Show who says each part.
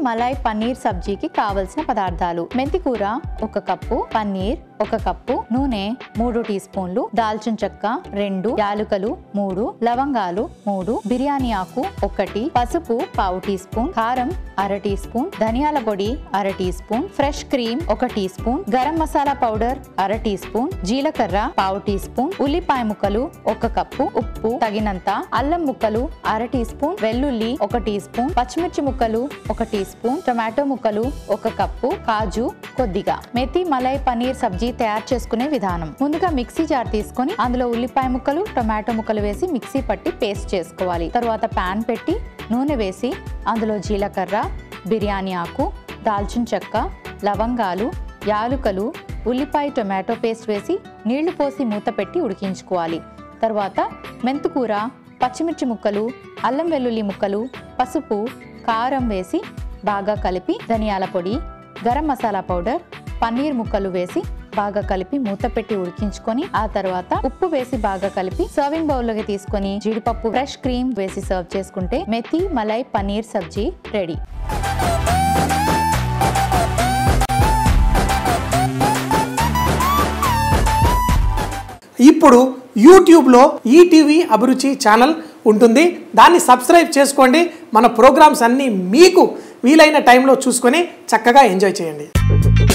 Speaker 1: మలై పన్నీర్ సబ్జీకి కావలసిన పదార్థాలు మెంతి కూర ఒక కప్పు పన్నీర్ ఒక కప్పు నూనె మూడు టీ స్పూన్లు దాల్చిన చెక్క రెండు యాలుకలు మూడు లవంగాలు మూడు బిర్యానీ ఆకు ఒకటి పసుపు పావు టీ స్పూన్ కారం అర టీ స్పూన్ ధనియాల పొడి అర టీ స్పూన్ ఫ్రెష్ క్రీమ్ ఒక teaspoon garam masala powder అర టీ స్పూన్ జీలకర్ర పావు టీ స్పూన్ ఉల్లిపాయ ముక్కలు ఒక కప్పు ఉప్పు తగినంత అల్లం ముక్కలు అర టీ స్పూన్ వెల్లుల్లి ఒక టీ స్పూన్ పచ్చిమిర్చి ముక్కలు ఒక టీ స్పూన్ టొమాటో ముక్కలు ఒక కప్పు కాజు కొద్దిగా మెతి మలై పన్నీర్ సబ్జీ తయారు చేసుకునే విధానం ముందుగా మిక్సీ జార్ తీసుకొని అందులో ఉల్లిపాయ ముక్కలు టొమాటో ముక్కలు వేసి మిక్సీ పట్టి పేస్ట్ చేసుకోవాలి తర్వాత పాన్ పెట్టి నూనె వేసి అందులో జీలకర్ర బిర్యానీ ఆకు దాల్చిన చెక్క లవంగాలు యాలుకలు ఉల్లిపాయ టొమాటో పేస్ట్ వేసి నీళ్లు పోసి మూత పెట్టి ఉడికించుకోవాలి తర్వాత మెంతుకూర పచ్చిమిర్చి ముక్కలు అల్లం వెల్లుల్లి ముక్కలు పసుపు కారం వేసి బాగా కలిపి ధనియాల పొడి గరం మసాలా పౌడర్ పన్నీర్ ముక్కలు వేసి బాగా కలిపి మూత పెట్టి ఉడికించుకొని ఆ తర్వాత ఉప్పు వేసి బాగా కలిపి సర్వింగ్ బౌల్లోకి తీసుకొని జీడిపప్పు ఫ్రెష్ క్రీమ్ వేసి సర్వ్ చేసుకుంటే మెతి మలై పన్నీర్ సబ్జీ రెడీ
Speaker 2: ఇప్పుడు యూట్యూబ్లో ఈటీవీ అభిరుచి ఛానల్ ఉంటుంది దాన్ని సబ్స్క్రైబ్ చేసుకోండి మన ప్రోగ్రామ్స్ అన్నీ మీకు వీలైన టైంలో చూసుకొని చక్కగా ఎంజాయ్ చేయండి